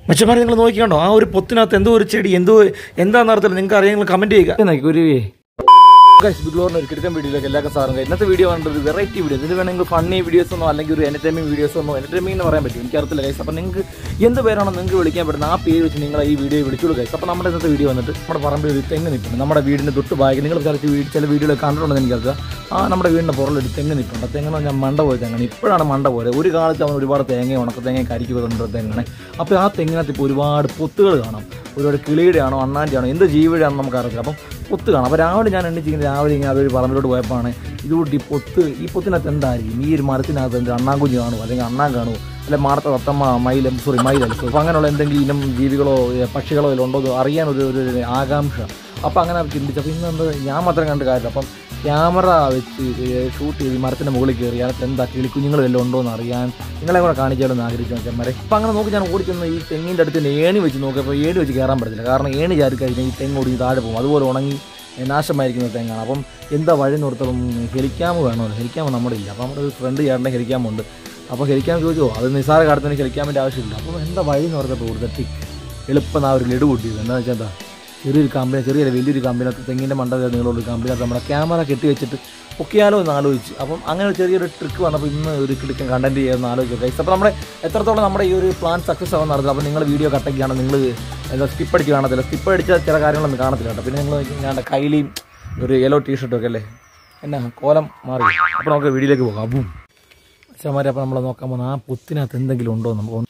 മെച്ചമാരെ നിങ്ങൾ നോക്കിക്കണ്ടോ ആ ഒരു പൊത്തിനകത്ത് എന്തോ ഒരു ചെടി എന്തോ എന്താണെന്ന് അറിയത്തില്ല നിങ്ങൾക്ക് അറിയാം നിങ്ങൾ കമൻറ്റ് ചെയ്യുക കുരുവേ ബിഗ്ലോറിന് ഒരു കിടക്കൻ വീഡിയോയിലേക്ക് എല്ലാവർക്കും സാറും ഇന്നത്തെ വീഡിയോ കണ്ടത് ഒരു വെറൈറ്റി വീഡിയോ ഇതിൽ വേണമെങ്കിൽ ഫണ്ണി വീഡിയോസ് ഒന്നോ അല്ലെങ്കിൽ ഒരു എന്റർടൈൻമെന്റ് വീഡിയോസ് ഒന്നോ എന്റർടൈൻമെന്റ് എന്ന് പറയാൻ പറ്റും എനിക്ക് അറിയത്തില്ല ഗൈസ് അപ്പോൾ നിങ്ങൾക്ക് എന്ത് പേരാണോ നിങ്ങൾക്ക് വിളിക്കാൻ പറ്റുന്ന ആ പേര് വെച്ച് നിങ്ങൾ ഈ വീഡിയോ വിളിച്ചോളൂ ഗൈസ് അപ്പോൾ നമ്മുടെ ഇന്നത്തെ വീഡിയോ വന്നിട്ട് നമ്മുടെ പറമ്പിൽ ഒരു തെങ്ങ് നിൽപ്പുണ്ട് നമ്മുടെ വീടിന് തൊട്ട് ബാഗ് നിങ്ങൾ ചില വീ- ചില വീഡിയോയിൽ കണ്ടിട്ടുണ്ടെന്ന് എനിക്കറിയാം ആ നമ്മുടെ വീടിൻ്റെ പുറകിലൊരു തെങ്ങ് നിൽപ്പുണ്ട് ആ തെങ്ങെന്ന് പറഞ്ഞാൽ മണ്ട പോയ തെങ്ങാണ് ഇപ്പോഴാണ് മണ്ട പോലെ ഒരു കാലത്ത് അവൻ ഒരുപാട് തേങ്ങ ഉണക്ക തേങ്ങ കരിക്ക് കൊണ്ടുള്ള തെങ്ങാണ് അപ്പോൾ ആ തെങ്ങിനകത്ത് ഇപ്പോൾ ഒരുപാട് പൊത്തുകൾ കാണാം ഒരുപാട് കിളിയുടെ ആണോ അണ്ണാൻ്റെ ആണോ എന്ത് ജീവിയുടെയാണെന്ന് നമുക്ക് അറിയത്തില്ല അപ്പം പൊത്ത് കാണാം അപ്പോൾ രാവിലെ ഞാൻ എണ്ണിച്ചിരിക്കുന്നത് രാവിലെ ഇങ്ങനെ അതൊരു പറമ്പിലോട്ട് പോയപ്പോഴാണ് ഇതുകൊണ്ട് ഈ പൊത്ത് ഈ പൊത്തിനകത്ത് എന്തായിരിക്കും ഈ ഒരു മരത്തിനകത്ത് എന്ത് അണ്ണാൻ കുഞ്ഞ് കാണുമോ അല്ലെങ്കിൽ അണ്ണാൻ കാണുമോ അല്ലെ മാടത്ത തത്തമ്മ മയിലും സോറി മയിലല്ല സോ അപ്പോൾ അങ്ങനെയുള്ള എന്തെങ്കിലും ഇനം ജീവികളോ ഏ, പക്ഷികളോ ഇതിൽ ഉണ്ടോ എന്ന് അറിയാൻ ഒരു ഒരു ഒരു ആകാംക്ഷ അപ്പോൾ അങ്ങനെ ചിന്തിച്ചപ്പോൾ ഇന്ന് എന്ത് ഞാൻ മാത്രം കണ്ട് കാര്യമില്ല അപ്പം ക്യാമറ വെച്ച് ഷൂട്ട് ചെയ്ത് ഈ മരത്തിൻ്റെ മുകളിൽ കയറി അതിനകത്ത് എന്താ കിളിക്കുഞ്ഞുങ്ങൾ വല്ലതും ഉണ്ടോ എന്ന് അറിയാൻ നിങ്ങളെ കൂടെ കാണിച്ചാലെന്ന് ആഗ്രഹിച്ചു മച്ചന്മാരെ അപ്പം അങ്ങനെ നോക്കി ഞാൻ ഓടിച്ചെന്ന് ഈ തെങ്ങിൻ്റെ അടുത്ത് തന്നെ ഏണി വെച്ച് നോക്കിയപ്പോൾ ഏണി വെച്ച് കയറാൻ പറ്റത്തില്ല കാരണം ഏണി ചാരി കഴിഞ്ഞാൽ ഈ തെങ്ങ് ഓടി താഴെ പോകും അതുപോലെ ഉണങ്ങി ഏ, നാശമായിരിക്കുന്ന തെങ്ങാണ് അപ്പം എന്താ വഴി നിർത്തണം ഹെലിക്കാമ് വേണമല്ലോ ഹെലിക്കാമ് നമ്മുടെ ഇല്ല അപ്പം നമ്മുടെ ഒരു ഫ്രണ്ട് ചേട്ടൻ്റെ ഹെലിക്കാമുണ്ട് അപ്പോൾ ഹെലിക്കാമ് ചോദിച്ചോ അത് നിസ്സാര കാലത്തിന് ഹെലിക്കാമിൻ്റെ ആവശ്യമില്ല അപ്പോൾ എന്താ വഴി എന്ന് പറഞ്ഞപ്പോൾ കൊടുത്തിട്ട് എളുപ്പം ആ ഒരു ലഡു പൊട്ടിയത് എന്താ വെച്ചാൽ എന്താ ചെറിയൊരു കമ്പനി ചെറിയൊരു വലിയൊരു കമ്പനിനകത്ത് തെങ്ങിൻ്റെ മണ്ട നീളമുള്ള കമ്പനിനകത്ത് നമ്മുടെ ക്യാമറ കെട്ടി വെച്ചിട്ട് പൊക്കിയാലോ എന്ന് ആലോചിച്ച് അപ്പം അങ്ങനെ ഒരു ചെറിയൊരു ട്രിക്ക് വന്നപ്പോൾ ഇന്ന് ഒരു കിടക്കൻ കണ്ടന്റ് ചെയ്യാമെന്ന് ആലോചിച്ചു ഗൈസ് അപ്പോൾ നമ്മുടെ എത്രത്തോളം നമ്മുടെ ഈ ഒരു പ്ലാൻ സക്സസ് ആവുന്ന അറിയില്ല അപ്പോൾ നിങ്ങൾ വീഡിയോ കട്ടൊക്കെയാണ് നിങ്ങൾ എന്താ സ്കിപ്പ് അടിച്ച് കാണത്തില്ല സ്കിപ്പ് അടിച്ച ചില കാര്യങ്ങളൊന്നും കാണത്തില്ല കേട്ടോ പിന്നെ നിങ്ങൾ ഞാൻ കയ്യിലും ഒരു യെല്ലോ ടീഷർട്ടും ഒക്കെ അല്ലേ എന്നാ കോലം മാറി അപ്പോൾ നമുക്ക് വീഡിയോയിലേക്ക് പോകാം അപ്പം അച്ഛന്മാരെ അപ്പോൾ നമ്മൾ നോക്കാൻ പോകുന്ന ആ പൊത്തിനകത്ത് എന്തെങ്കിലും ഉണ്ടോ എന്ന് നമുക്ക് ഒന്ന്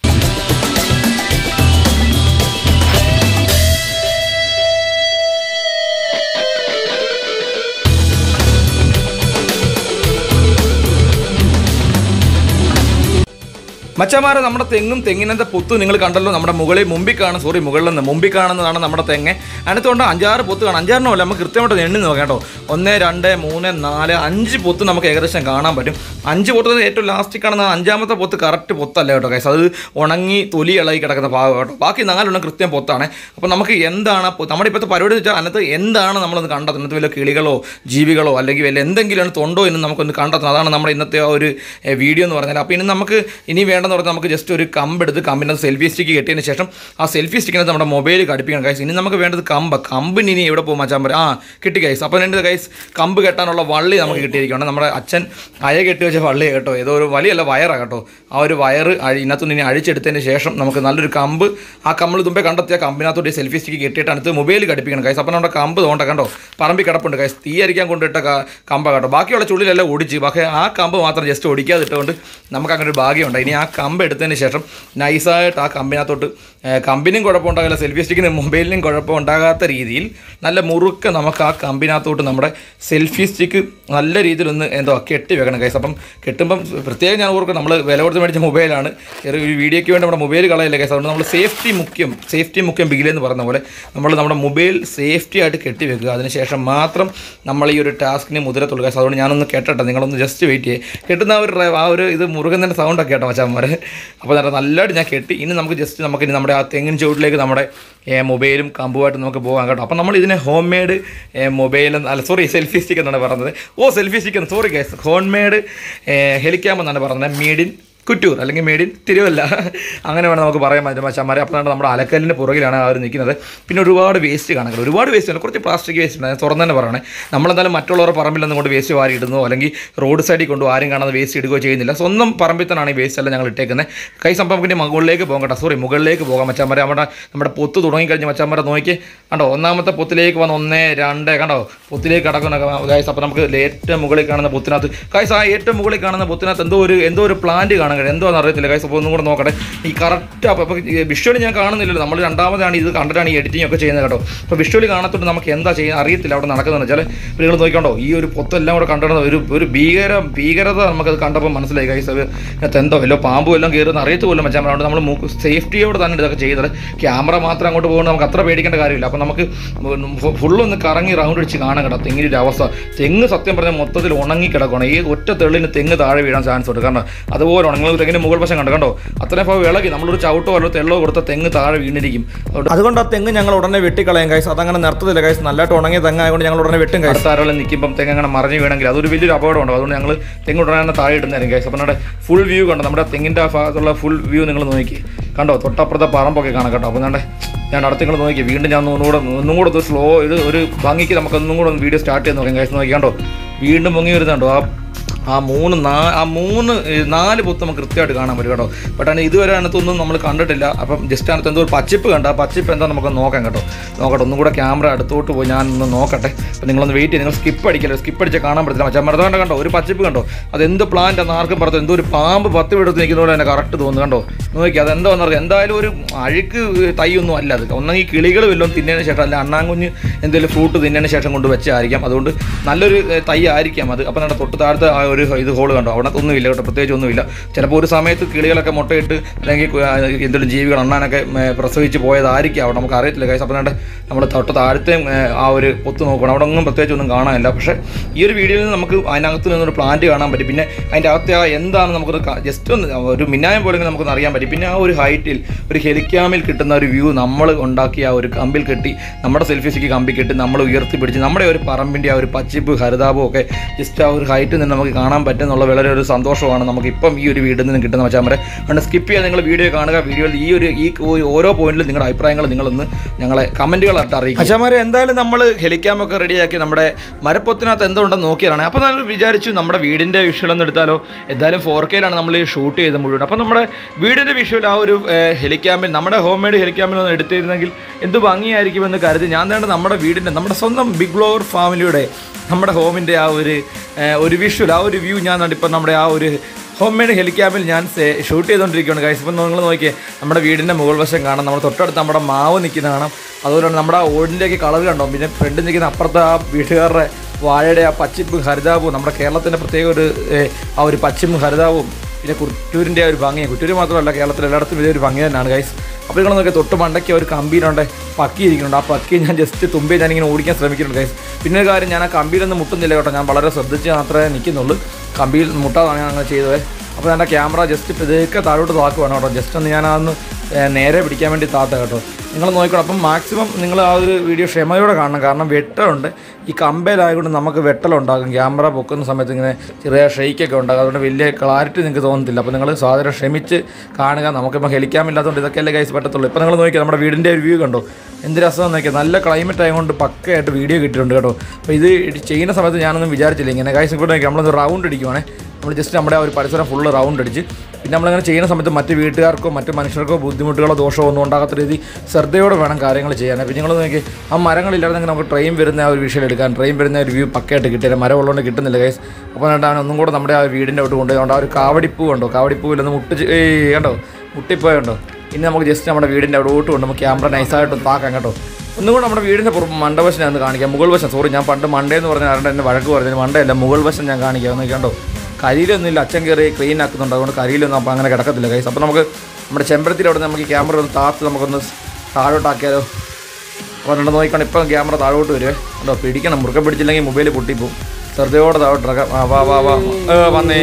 മച്ചമാരെ നമ്മുടെ തെങ്ങും തെങ്ങിനത്തെ പൊത്ത് നിങ്ങൾ കണ്ടല്ലോ നമ്മുടെ മുകളിൽ മുമ്പിൽ കാണും സോറി മുകളിൽ നിന്ന് മുമ്പിൽ കാണുന്നതാണ് നമ്മുടെ തെങ്ങ് അതിനകത്തുകൊണ്ട് അഞ്ചാറ് പൊത്ത് കാണാം അഞ്ചാറിനോ അല്ല നമുക്ക് കൃത്യമായിട്ട് എണ്ണി നോക്കാം കേട്ടോ ഒന്ന് രണ്ട് മൂന്ന് നാല് അഞ്ച് പൊത്ത് നമുക്ക് ഏകദേശം കാണാൻ പറ്റും അഞ്ച് പൊത്ത് ഏറ്റവും ലാസ്റ്റിൽ കാണുന്ന അഞ്ചാമത്തെ പൊത്ത് കറക്റ്റ് പൊത്തല്ല കേട്ടോ കൈസ് അത് ഉണങ്ങി തൊലി ഇളകി കിടക്കുന്ന ഭാഗം കേട്ടോ ബാക്കി നാലെണ്ണം കൃത്യം പൊത്താണ് അപ്പോൾ നമുക്ക് എന്താണ് പൊ- നമ്മുടെ ഇപ്പോഴത്തെ പരിപാടി എന്ന് വെച്ചാൽ അതിനകത്ത് എന്താണ് നമ്മളൊന്ന് കണ്ടെത്തുന്നത് അതിനകത്ത് വല്ല കിളികളോ ജീവികളോ അല്ലെങ്കിൽ വല്ല എന്തെങ്കിലും തൊണ്ടോ എന്ന് നമുക്കൊന്ന് കണ്ടെത്തണം അതാണ് നമ്മുടെ ഇന്നത്തെ ആ ഒരു എ, വീഡിയോ എന്ന് പറഞ്ഞാൽ അപ്പോൾ ഇനി നമുക്ക് ഇനി വേണ്ടെന്ന് പറഞ്ഞാൽ നമുക്ക് ജസ്റ്റ് ഒരു കമ്പ് എടുത്ത് കമ്പിനകത്ത് സെൽഫി സ്റ്റിക്ക് കെട്ടിയതിന് ശേഷം ആ സെൽഫി സ്റ്റിക്കിനകത്ത് നമ്മുടെ മൊബൈൽ ഘടിപ്പിക്കണം ഗൈസ് ഇനി നമുക്ക് വേണ്ടത് കമ്പ് കമ്പിന് ഇനി എവിടെ പോകും മച്ചാൻ പറയും ആ കിട്ടി ഗൈസ് അപ്പോൾ എൻ്റെ ഗൈസ് കമ്പ് കെട്ടാനുള്ള വള്ളി നമുക്ക് കിട്ടിയിരിക്കുകയാണ് നമ്മുടെ അച്ഛൻ അയ കെട്ടി വെച്ച വള്ളി കേട്ടോ ഏതോ ഒരു വലിയല്ല വയറാണ് കേട്ടോ ആ ഒരു വയറ് അഴി ഇതിനകത്തുനിന്ന് ഇനി അഴിച്ചെടുത്തതിന് ശേഷം നമുക്ക് നല്ലൊരു കമ്പ് ആ കമ്പിൾ തുമ്പേ കണ്ടെത്തിയ കമ്പിനകത്തോട്ട് സെൽഫി സ്റ്റിക്ക് കെട്ടിയിട്ട് അടുത്ത് മൊബൈൽ ഘടിപ്പിക്കണം ഗൈസ് അപ്പോൾ നമ്മുടെ കമ്പ് തോണ്ട കണ്ടോ പറമ്പി കിടപ്പുണ്ട് ഗൈസ് തീ അരിക്കാൻ കൊണ്ടിട്ട ക- കമ്പ കേട്ടോ ബാക്കിയുള്ള ചുള്ളിലെല്ലാം ഓടിച്ച് പക്ഷേ ആ കമ്പ് മാത്രം ജസ്റ്റ് ഒടിക്കാതിട്ടുകൊണ്ട് നമുക്ക് അങ്ങനെ ഒരു ഭാഗ്യമുണ്ട് ഇനി ആ കമ്പ് എടുത്തതിന് ശേഷം നൈസായിട്ട് ആ കമ്പിനകത്തോട്ട് ഏ, കമ്പിനും കുഴപ്പമുണ്ടാകില്ല സെൽഫി സ്റ്റിക്കിനും മൊബൈലിനും കുഴപ്പമുണ്ടാകാത്ത രീതിയിൽ നല്ല മുറുക്ക നമുക്ക് ആ കമ്പിനകത്തോട്ട് നമ്മുടെ സെൽഫി സ്റ്റിക്ക് നല്ല രീതിയിലൊന്ന് എന്തോ കെട്ടി വെക്കണം കൈസ് അപ്പം കെട്ടുമ്പം പ്രത്യേകം ഞാൻ ഓർക്കും നമ്മൾ വില കൊടുത്ത് മേടിച്ച മൊബൈലാണ് ചെറിയ ഒരു വീഡിയോയ്ക്ക് വേണ്ടി നമ്മുടെ മൊബൈൽ കളയില്ല കൈസ് അതുകൊണ്ട് നമ്മൾ സേഫ്റ്റി മുഖ്യം സേഫ്റ്റി മുഖ്യം ബിഗിലെന്ന് പറയുന്ന പോലെ നമ്മൾ നമ്മുടെ മൊബൈൽ സേഫ്റ്റി ആയിട്ട് കെട്ടി വെക്കുക അതിനുശേഷം മാത്രം നമ്മൾ ഈ ഒരു ടാസ്കിന് മുതിരത്തുള്ളൂ കൈസ് അതുകൊണ്ട് ഞാനൊന്ന് കേട്ടട്ടെ നിങ്ങളൊന്ന് ജസ്റ്റ് വെയിറ്റ് ചെയ്യേ കെട്ടുന്ന ആ ഒരു ഡ്രൈവ് ആ ഒരു ഇത് മുറുകുന്നതിൻ്റെ സൗണ്ടൊക്കെ കേട്ടോ മച്ചാന്മാരെ അപ്പോൾ നല്ല നല്ലതായിട്ട് ഞാൻ കെട്ടി ഇനി നമുക്ക് ജസ്റ്റ് നമുക്ക് ഇനി നമ്മുടെ ആ തെങ്ങിൻ ചുവട്ടിലേക്ക് നമ്മുടെ ഏ, മൊബൈലും കമ്പുമായിട്ട് നമുക്ക് പോകാം കേട്ടോ അപ്പോൾ നമ്മൾ ഇതിനെ ഹോം മെയ്ഡ് മൊബൈൽ അല്ല സോറി സെൽഫി സ്റ്റിക്ക് എന്നാണ് പറഞ്ഞത് oh selfie stick sorry guys home made helicam എന്നാണ് പറഞ്ഞത് മെയ്ഡ് ഇൻ കുറ്റൂർ അല്ലെങ്കിൽ മേഡ് ഇൻ തിരുവല്ല അങ്ങനെ വേണം നമുക്ക് പറയാൻ പറ്റും മച്ചാമാരെ അപ്പോൾ നമ്മുടെ അലക്കലിൻ്റെ പുറകിലാണ് അവർ നിൽക്കുന്നത് പിന്നെ ഒരുപാട് വേസ്റ്റ് കാണുന്നത് ഒരുപാട് വേസ്റ്റ് ഉണ്ട് കുറച്ച് പ്ലാസ്റ്റിക് വേസ്റ്റ് ഉണ്ട് ഞാൻ തുറന്ന് തന്നെ പറയണേ നമ്മളെന്തായാലും മറ്റുള്ളവരുടെ പറമ്പിലൊന്നും കൊണ്ട് വേസ്റ്റ് വാരി ഇടുന്നോ അല്ലെങ്കിൽ റോഡ് സൈഡിൽ കൊണ്ട് ആരും കാണാതെ വേസ്റ്റ് ഇടുകയോ ചെയ്യുന്നില്ല സ്വന്തം പറമ്പിൽ തന്നെയാണ് ഈ വേസ്റ്റ് എല്ലാം ഞങ്ങൾ ഇട്ടേക്കുന്നത് കൈ സംഭവം പിന്നെ മുകളിലേക്ക് പോകാം കേട്ടോ സോറി മുകളിലേക്ക് പോകാം മച്ചാമാരെ നമ്മുടെ നമ്മുടെ പൊത്ത് തുടങ്ങിക്കഴിഞ്ഞ് മച്ചാമാരെ നോക്കി കണ്ടോ ഒന്നാമത്തെ പൊത്തിലേക്ക് വന്ന് ഒന്ന് രണ്ട് കണ്ടോ പൊത്തിലേക്ക് കിടക്കുന്ന ഗൈസ് അപ്പോൾ നമുക്ക് ഏറ്റവും മുകളിൽ കാണുന്ന പൊത്തിനകത്ത് ഗൈസ് ആ ഏറ്റവും മുകളിൽ കാണുന്ന പൊത്തിനകത്ത് എന്തോ ഒരു എന്തോ ഒരു പ്ലാന്റ് കാണാൻ കഴിയും എന്തോ അറിയത്തില്ല ഗൈസ് അപ്പോൾ ഒന്നും കൂടെ നോക്കട്ടെ ഈ കറക്റ്റ് അപ്പോൾ അപ്പോൾ വിഷ്വലി ഞാൻ കാണുന്നില്ലല്ലോ നമ്മൾ രണ്ടാമതാണ് ഇത് കണ്ടിട്ടാണ് ഈ എഡിറ്റിംഗ് ഒക്കെ ചെയ്യുന്നത് കേട്ടോ അപ്പോൾ വിഷ്വലി കാണത്തോട്ട് നമുക്ക് എന്താ ചെയ്യുന്നത് അറിയത്തില്ല അവിടെ നടക്കുന്നതെന്ന് വെച്ചാൽ ഇപ്പോൾ നിങ്ങൾ നോക്കിക്കണ്ടോ ഈ ഒരു പൊത്തെല്ലാം കൂടെ കണ്ടിടുന്നത് ഒരു ഒരു ഭീകര ഭീകരത നമുക്കത് കണ്ടപ്പോൾ മനസ്സിലായി ഗൈസ് അത് ഇതിനകത്ത് എന്തോ വല്ലോ പാമ്പും എല്ലാം കയറുന്ന അറിയത്ത് പോലും വെച്ചാൽ അതുകൊണ്ട് നമ്മൾ മൂക്ക് സേഫ്റ്റിയോടെ തന്നെ ഇതൊക്കെ ചെയ്തത് ക്യാമറ മാത്രം അങ്ങോട്ട് പോകുന്നത് നമുക്ക് അത്ര പേടിക്കേണ്ട കാര്യമില്ല അപ്പോൾ നമുക്ക് ഫുള്ളൊന്ന് കറങ്ങി റൗണ്ട് അടിച്ച് കാണാൻ കേട്ടോ തെങ്ങിൻ്റെ ഒരു അവസ്ഥ തെങ്ങ് സത്യം പറഞ്ഞാൽ മൊത്തത്തിൽ ഉണങ്ങി കിടക്കണം ഈ ഒറ്റ തെള്ളിന് തെങ്ങ് താഴെ വീഴാൻ ചാൻസ് ഉണ്ട് കാരണം അതുപോലെ ഉണങ്ങി നിങ്ങൾ തെങ്ങിന് മുകൾ വശം കണ്ടോ കണ്ടോ അത്രയും ഭാഗം ഇളകി നമ്മളൊരു ചവിട്ടോ അല്ലോ തെള്ളോ കൊടുത്ത തെങ്ങ് താഴെ വീണിരിക്കും അതുകൊണ്ട് അതുകൊണ്ട് ആ തെങ്ങ് ഞങ്ങൾ ഉടനെ വെട്ടിക്കളയും കൈസ് അതങ്ങനെ നിർത്തത്തില്ല കൈസ് നല്ലതായിട്ട് ഉണങ്ങിയ തെങ്ങായതുകൊണ്ട് ഞങ്ങൾ ഉടനെ വെട്ടും കൈസ് അടുത്ത ആരോളം നിൽക്കുമ്പം തെങ്ങ് അങ്ങനെ മറിഞ്ഞ് വീണെങ്കിൽ അതൊരു വലിയൊരു അപകടമുണ്ട് അതുകൊണ്ട് ഞങ്ങൾ തെങ്ങ് ഉടനെ തന്നെ താഴെ ഇടുന്നതായിരിക്കും ഗൈസ് അപ്പം നമ്മുടെ ഫുൾ വ്യൂ കണ്ടോ നമ്മുടെ തെങ്ങിൻ്റെ ആ ഭാഗത്തുള്ള ഫുൾ വ്യൂ നിങ്ങൾ നോക്കി കണ്ടോ തൊട്ടപ്പുറത്തെ പറമ്പൊക്കെ കാണാം കേട്ടോ അപ്പം നമ്മുടെ ഞാൻ അടുത്ത് നിങ്ങൾ നോക്കി വീണ്ടും ഞാൻ ഒന്നുകൂടെ ഒന്നും കൂടെ ഒരു സ്ലോ ഇത് ഒരു ഭംഗിക്ക് നമുക്ക് ഒന്നും കൂടെ ഒന്ന് വീഡിയോ സ്റ്റാർട്ട് ചെയ്ത് നോക്കാം ഗൈസ് നോക്കി കണ്ടോ വീണ്ടും പൊങ്ങി വരുന്നുണ്ടോ ആ ആ മൂന്ന് നാ ആ മൂന്ന് ഏ, നാല് പൊത്ത് നമുക്ക് കൃത്യമായിട്ട് കാണാൻ പറ്റും കേട്ടോ ബട്ട് ഇതുവരെ അതിനകത്തൊന്നും നമ്മൾ കണ്ടിട്ടില്ല അപ്പം ജസ്റ്റ് അതിനകത്ത് എന്തോ ഒരു പച്ചിപ്പ് കണ്ട ആ പച്ചിപ്പ് എന്താ നമുക്ക് നോക്കാം കേട്ടോ നോക്കട്ടെ ഒന്നും കൂടെ ക്യാമറ അടുത്തോട്ട് പോയി ഞാൻ ഒന്ന് നോക്കട്ടെ അപ്പം നിങ്ങളൊന്ന് വെയിറ്റ് ചെയ്ത് നിങ്ങൾ സ്കിപ്പ് അടിക്കല്ലോ സ്കിപ്പ് അടിച്ച് കാണാൻ പറ്റില്ല മച്ചാൻ മരത്തോണ്ട് കണ്ടോ ഒരു പച്ചിപ്പ് കണ്ടോ അത് എന്ത് പ്ലാന്റ് എന്ന് ആർക്കും പറഞ്ഞു എന്തോ ഒരു പാമ്പ് പത്ത് വിടത്ത് നിൽക്കുന്ന പോലെ തന്നെ കറക്റ്റ് തോന്നുന്നു കണ്ടോ നോക്കി അത് എന്താ എന്നറിയാം എന്തായാലും ഒരു അഴുക്ക് തൈയൊന്നും അല്ല അത് ഒന്നെങ്കിൽ കിളികൾ വല്ലതും തിന്നതിന് ശേഷം അല്ല അണ്ണാങ്കുഞ്ഞ് എന്തെങ്കിലും ഫ്രൂട്ട് തിന്നതിന് ശേഷം കൊണ്ട് വെച്ചായിരിക്കാം അതുകൊണ്ട് നല്ലൊരു ഏ, തൈ ആയിരിക്കാം അത് അപ്പം നമ്മുടെ തൊട്ട് താഴത്തെ ആ ഒരു ഇത് ഹോൾ കണ്ടോ അവിടെ ഒന്നുമില്ല കേട്ടോ പ്രത്യേകിച്ച് ഒന്നുമില്ല ചിലപ്പോൾ ഒരു സമയത്ത് കിളികളൊക്കെ മുട്ടയിട്ട് അല്ലെങ്കിൽ കു- ആ, എന്തെങ്കിലും ജീവികൾ അണ്ണാനൊക്കെ ഏ, പ്രസവിച്ച് പോയതായിരിക്കാം അവിടെ നമുക്ക് അറിയത്തില്ല കൈസ് അപ്പം നമ്മുടെ തൊട്ട് താഴത്തെ ഏ, ആ ഒരു പൊത്ത് നോക്കണം അവിടെ ഒന്നും പ്രത്യേകിച്ച് ഒന്നും കാണാനില്ല പക്ഷേ ഈ ഒരു വീഡിയോയിൽ നിന്ന് നമുക്ക് അതിനകത്ത് നിന്നൊരു പ്ലാന്റ് കാണാൻ പറ്റും പിന്നെ അതിൻ്റെ അകത്തെ ആ എന്താണ് നമുക്കൊരു ജസ്റ്റ് ഒന്ന് ഒരു മിന്നായം പോലെങ്കിലും നമുക്കൊന്ന് അറിയാൻ പറ്റും പിന്നെ ആ ഒരു ഹൈറ്റിൽ ഒരു ഹെലിക്യാമിൽ കിട്ടുന്ന ഒരു വ്യൂ നമ്മൾ ഉണ്ടാക്കിയ ആ ഒരു കമ്പിൽ കെട്ടി നമ്മുടെ സെൽഫി സ്റ്റിക്ക് കമ്പി കെട്ടി നമ്മൾ ഉയർത്തി പിടിച്ച് നമ്മുടെ ഒരു പറമ്പിൻ്റെ ആ ഒരു പച്ചിപ്പ് ഹരിതാപവും ഒക്കെ ജസ്റ്റ് ആ ഒരു ഹൈറ്റിൽ നിന്ന് നമുക്ക് കാണാൻ പറ്റുന്നുള്ള വളരെ ഒരു സന്തോഷമാണ് നമുക്ക് ഇപ്പം ഈ ഒരു വീഡിയോയിൽ നിന്ന് കിട്ടുന്ന വെച്ചാൽ വരെ അതുകൊണ്ട് സ്കിപ്പ് ചെയ്യാൻ നിങ്ങൾ വീഡിയോ കാണുക വീഡിയോയിൽ ഈ ഒരു ഈ ഒരു ഓരോ പോയിന്റിലും നിങ്ങളുടെ അഭിപ്രായങ്ങൾ നിങ്ങളൊന്ന് ഞങ്ങളെ കമൻറ്റുകളായിട്ട് അറിയിക്കും അച്ഛന്മാരെ എന്തായാലും നമ്മൾ ഹെലിക്യാമൊക്കെ റെഡിയാക്കി നമ്മുടെ മരപ്പൊത്തിനകത്ത് എന്തുണ്ടെന്ന് നോക്കിയതാണ് അപ്പോൾ നമ്മൾ വിചാരിച്ചു നമ്മുടെ വീടിൻ്റെ വിഷ്വൽ ഒന്ന് എടുത്താലോ എന്തായാലും ഫോർ കെയിലാണ് നമ്മൾ ഈ ഷൂട്ട് ചെയ്ത് മുഴുവൻ അപ്പോൾ നമ്മുടെ വീടിൻ്റെ വിഷ്വൽ ആ ഒരു ഹെലിക്യാമിൽ നമ്മുടെ ഹോം മെയ്ഡ് ഹെലിക്യാമിൽ ഒന്ന് എടുത്തിരുന്നെങ്കിൽ എന്ത് ഭംഗിയായിരിക്കുമെന്ന് കരുതി ഞാൻ തന്നെ നമ്മുടെ വീടിൻ്റെ നമ്മുടെ സ്വന്തം ബിഗ് ബ്ലോവർ ഫാമിലിയുടെ നമ്മുടെ ഹോമിൻ്റെ ആ ഒരു ഏഹ്, ഒരു വിഷ്വൽ ആ ഒരു വ്യൂ ഞാൻ ഇപ്പം നമ്മുടെ ആ ഒരു ഹോം മെയ്ഡ് ഹെലിക്യാമിൽ ഞാൻ ഷൂട്ട് ചെയ്തുകൊണ്ടിരിക്കുകയാണ് ഗൈസ് ഇപ്പം നിങ്ങൾ നോക്കിയേ നമ്മുടെ വീടിൻ്റെ മുകൾ വശം കാണാം നമ്മുടെ തൊട്ടടുത്ത് നമ്മുടെ മാവ് നിൽക്കുന്ന കാണാം അതുപോലെ തന്നെ നമ്മുടെ ആ ഓടിൻ്റെയൊക്കെ കളർ കണ്ടോ പിന്നെ ഫ്രണ്ടിൽ നിൽക്കുന്ന അപ്പുറത്തെ ആ വീട്ടുകാരുടെ വാഴയുടെ ആ പച്ചിപ്പും ഹരിതാപവും നമ്മുടെ കേരളത്തിൻ്റെ പ്രത്യേക ഒരു ഏഹ്, ആ ഒരു പച്ചിപ്പും ഹരിതാപവും പിന്നെ കുറ്റൂരിൻ്റെ ആ ഒരു ഭംഗി കുറ്റൂർ മാത്രമല്ല കേരളത്തിൽ എല്ലായിടത്തും ഇതേ ഒരു ഭംഗി തന്നെയാണ് ഗൈസ് അപ്പോൾ നിങ്ങൾ നോക്കിയാൽ തൊട്ട് മണ്ടയ്ക്ക് ഒരു കമ്പിയിലുണ്ട് പക്കി ഇരിക്കുന്നുണ്ട് ആ പക്കി ഞാൻ ജസ്റ്റ് തുമ്പി ഞാനിങ്ങനെ ഓടിക്കാൻ ശ്രമിക്കുന്നുണ്ട് ഗൈസ് പിന്നെ ഒരു കാര്യം ഞാൻ ആ കമ്പിയിലൊന്നും മുട്ടുന്നില്ല കേട്ടോ ഞാൻ വളരെ ശ്രദ്ധിച്ച് മാത്രമേ നിൽക്കുന്നുള്ളൂ കമ്പിയിൽ മുട്ടാതാണ് ഞാൻ അങ്ങനെ ചെയ്തത് അപ്പോൾ എൻ്റെ ക്യാമറ ജസ്റ്റ് ഇതൊക്കെ താഴോട്ട് താക്കുവാണ് കേട്ടോ ജസ്റ്റ് ഒന്ന് ഞാൻ അതൊന്ന് ഏഹ്, നേരെ പിടിക്കാൻ വേണ്ടി താത്ത കേട്ടോ നിങ്ങൾ നോക്കണം അപ്പം മാക്സിമം നിങ്ങൾ ആ ഒരു വീഡിയോ ക്ഷമയോടെ കാണണം കാരണം വെട്ടമുണ്ട് ഈ കമ്പയിലായതുകൊണ്ട് നമുക്ക് വെട്ടലുണ്ടാകും ക്യാമറ പൊക്കുന്ന സമയത്ത് ഇങ്ങനെ ചെറിയ ഷെയ്ക്കൊക്കെ ഉണ്ടാകും അതുകൊണ്ട് വലിയ ക്ലാരിറ്റി നിങ്ങൾക്ക് തോന്നത്തില്ല അപ്പോൾ നിങ്ങൾ സാധാരണ ക്ഷമിച്ച് കാണുക നമുക്കിപ്പോൾ ഹെലിക്കാമില്ലാത്തതുകൊണ്ട് ഇതൊക്കെയല്ലേ കൈസ് പറ്റത്തുള്ളൂ ഇപ്പോൾ നിങ്ങൾ നോക്കിയാൽ നമ്മുടെ വീടിൻ്റെ ഒരു വ്യൂ കണ്ടോ എന്ത് രസം നോക്കിയാൽ നല്ല ക്ലൈമറ്റ് ആയതുകൊണ്ട് പക്കയായിട്ട് വീഡിയോ കിട്ടിയിട്ടുണ്ട് കേട്ടോ അപ്പോൾ ഇത് ചെയ്യുന്ന സമയത്ത് ഞാനൊന്നും വിചാരിച്ചില്ല ഇങ്ങനെ കൈസ് ഇവിടെ നോക്കി നമ്മളൊന്ന് റൗണ്ട് അടിക്കുവാണേ നമ്മൾ ജസ്റ്റ് നമ്മുടെ ആ ഒരു പരിസരം ഫുള്ള് റൗണ്ട് അടിച്ച് പിന്നെ നമ്മളിങ്ങനെ ചെയ്യുന്ന സമയത്ത് മറ്റ് വീട്ടുകാർക്കോ മറ്റ് മനുഷ്യർക്കോ ബുദ്ധിമുട്ടുകളോ ദോഷമോ ഒന്നും ഉണ്ടാകാത്ത രീതി ശ്രദ്ധയോടെ വേണം കാര്യങ്ങൾ ചെയ്യാൻ പിന്നെ നിങ്ങൾ നോക്കി ആ മരങ്ങളില്ലായിരുന്നെങ്കിൽ നമുക്ക് ട്രെയിൻ വരുന്ന ആ ഒരു വിഷയം എടുക്കാൻ ട്രെയിൻ വരുന്ന ഒരു വ്യൂ പക്കയായിട്ട് കിട്ടിയില്ല മരം ഉള്ളതുകൊണ്ട് കിട്ടുന്നില്ല ഗൈസ് അപ്പോൾ എന്നിട്ട് അവൻ ഒന്നും കൂടെ നമ്മുടെ ആ വീടിൻ്റെ അവിടെ കൊണ്ടുപോയി ആ ഒരു കാവടിപ്പൂ കണ്ടോ കാവടിപ്പൂവിലൊന്ന് മുട്ടിച്ച് ഏയ് കണ്ടോ മുട്ടിപ്പോയുണ്ടോ ഇനി നമുക്ക് ജസ്റ്റ് നമ്മുടെ വീടിൻ്റെ അവിടെ കൊണ്ട് നമുക്ക് ക്യാമറ നൈസായിട്ട് താക്കാം കേട്ടോ ഒന്നും കൂടെ നമ്മുടെ വീടിൻ്റെ പുറം മണ്ടവശം ഞാൻ ഒന്ന് കാണിക്കാം മുകൾ വശം സോറി ഞാൻ പണ്ട് മണ്ടേ എന്ന് പറഞ്ഞ ആരുടെ എന്നെ വഴക്ക് പറഞ്ഞത് മണ്ടയല്ല മുകൾ വശം ഞാൻ കാണിക്കാം ഒന്ന് കണ്ടോ കരിയിലൊന്നുമില്ല അച്ഛൻ കയറി ക്ലീൻ ആക്കുന്നുണ്ട് അതുകൊണ്ട് കരിയിലൊന്നും അപ്പോൾ അങ്ങനെ കിടക്കത്തില്ല കൈസ് അപ്പോൾ നമുക്ക് നമ്മുടെ ചെമ്പരത്തിൻ്റെ അവിടെ നമുക്ക് ഈ ക്യാമറ ഒന്ന് താത്ത് നമുക്കൊന്ന് താഴോട്ടാക്കിയാലോ അപ്പോൾ രണ്ട് നോക്കിക്കൊണ്ട് ഇപ്പം ക്യാമറ താഴോട്ട് വരുവേ കണ്ടോ പിടിക്കണം മുറുക്കം പിടിച്ചില്ലെങ്കിൽ മൊബൈൽ പൊട്ടിപ്പോവും ശ്രദ്ധയോടെ താഴോട്ടിറക്കാം ആ വാ വാ വാ ഏ, വന്നേ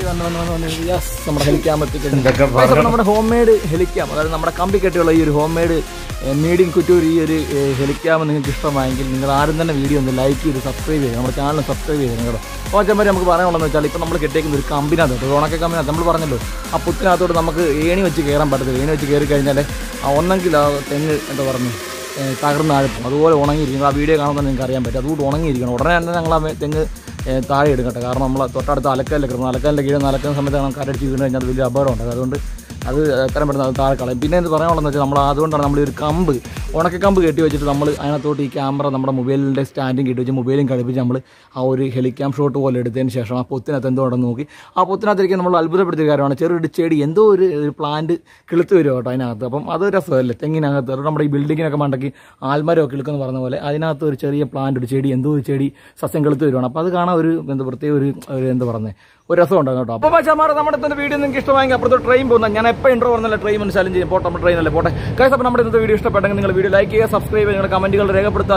നമ്മുടെ ഹെലിക്യാം എത്തിക്കഴിഞ്ഞു എന്തൊക്കെ Guys, അപ്പോൾ നമ്മുടെ ഹോം മെയ്ഡ് ഹെലിക്യാം അതായത് നമ്മുടെ കമ്പി കെട്ടിയുള്ള ഈ ഒരു home made made in Kuttur ഈ ഒരു ഹെലിക്യാം നിങ്ങൾക്ക് ഇഷ്ടമായെങ്കിൽ നിങ്ങൾ ആരും തന്നെ വീഡിയോ ഒന്ന് ലൈക്ക് ചെയ്ത് സബ്സ്ക്രൈബ് ചെയ്ത് നമ്മുടെ ചാനൽ സബ്സ്ക്രൈബ് ചെയ്ത് കേട്ടോ അപ്പോൾ അച്ഛന്മാരെ നമുക്ക് പറയാനുള്ളതെന്ന് വെച്ചാൽ ഇപ്പോൾ നമ്മൾ കെട്ടിയേക്കുന്ന ഒരു കമ്പിനകത്ത് ഒരു ഉണക്ക കമ്പിനകത്ത് നമ്മൾ പറഞ്ഞല്ലോ ആ പുത്തിനകത്തോട്ട് നമുക്ക് ഏണി വെച്ച് കയറാൻ പറ്റത്തില്ല ഏണി വെച്ച് കയറി കഴിഞ്ഞാൽ ആ ഒന്നെങ്കിൽ ആ തെങ്ങ് എന്താ പറഞ്ഞു ഏഹ് തകർന്ന് ആഴപ്പം അതുപോലെ ഉണങ്ങിയിരിക്കും ആ വീഡിയോ കാണുമ്പോൾ നിങ്ങൾക്ക് അറിയാൻ പറ്റും അതുകൊണ്ട് ഉണങ്ങിയിരിക്കണം ഉടനെ തന്നെ ഞങ്ങൾ ആ തെങ്ങ് ഏഹ് താഴെ എടുക്കട്ടെ കാരണം നമ്മൾ തൊട്ടടുത്ത് അലക്കലിൽ കിടന്നു അലക്കലിൻ്റെ കീഴിൽ നിന്ന് അലക്കുന്ന സമയത്ത് നമുക്ക് കരടിച്ച് വീണ് കഴിഞ്ഞാൽ അത് വലിയ അപകടം ഉണ്ട് അതുകൊണ്ട് അത് എത്രയും പെട്ടെന്ന് അത് താഴെ കളയും പിന്നെ എന്ത് പറയാനുള്ളതെന്ന് വെച്ചാൽ നമ്മൾ അതുകൊണ്ടാണ് നമ്മൾ ഈ ഒരു കമ്പ് ഉണക്കക്കമ്പ് കെട്ടി വെച്ചിട്ട് നമ്മൾ അതിനകത്തോട്ട് ഈ ക്യാമറ നമ്മുടെ മൊബൈലിൻ്റെ സ്റ്റാൻഡും കെട്ടി വെച്ച് മൊബൈലും ഘടിപ്പിച്ച് നമ്മൾ ആ ഒരു ഹെലിക്യാം ഷോട്ട് പോലെ എടുത്തതിന് ശേഷം ആ പൊത്തിനകത്ത് എന്തോ ഉണ്ടെന്ന് നോക്കി ആ പൊത്തിനകത്തിരിക്കാൻ നമ്മൾ അത്ഭുതപ്പെടുത്തിയ കാര്യമാണ് ചെറിയൊരു ചെടി എന്തോ ഒരു ഒരു പ്ലാന്റ് കിളുത്ത് വരും കേട്ടോ അതിനകത്ത് അപ്പം അത് രസമല്ലേ തെങ്ങിനകത്ത് അത് നമ്മുടെ ഈ ബിൽഡിങ്ങിനൊക്കെ മണ്ടക്കി ആൽമരമൊക്കെ കിളുക്കെന്ന് പറഞ്ഞ പോലെ അതിനകത്ത് ഒരു ചെറിയ പ്ലാന്റ് ഒരു ചെടി എന്തോ ഒരു ചെടി സസ്യം കിളുത്ത് വരുവാണ് അപ്പോൾ അത് കാണാൻ ഒരു എന്താ പ്രത്യേക ഒരു ഒരു എന്താ പറയുന്നത് ഒരു രസം ഉണ്ടാകും കേട്ടോ അപ്പോൾ പക്ഷേ നമ്മുടെ തന്നെ വീഡിയോ നിങ്ങൾക്ക് ഇഷ്ടമായെങ്കിൽ അപ്പുറത്ത് ട്രെയിൻ പോകുന്ന ഞാൻ എപ്പോൾ ഇൻട്രോ പറഞ്ഞല്ല ട്രെയിൻ മനസ്സിലാലും ചെയ്യും പോട്ടെ നമ്മുടെ ട്രെയിൻ അല്ലേ പോട്ടെ കൈസ് അപ്പോൾ നമ്മുടെ ഇന്നത്തെ വീഡിയോ ഇഷ്ടപ്പെട്ടെങ്കിൽ നിങ്ങൾ വീഡിയോ ലൈക്ക് ചെയ്യുക സബ്സ്ക്രൈബ് ചെയ്യുക നിങ്ങളുടെ കമൻറ്റുകൾ രേഖപ്പെടുത്തുക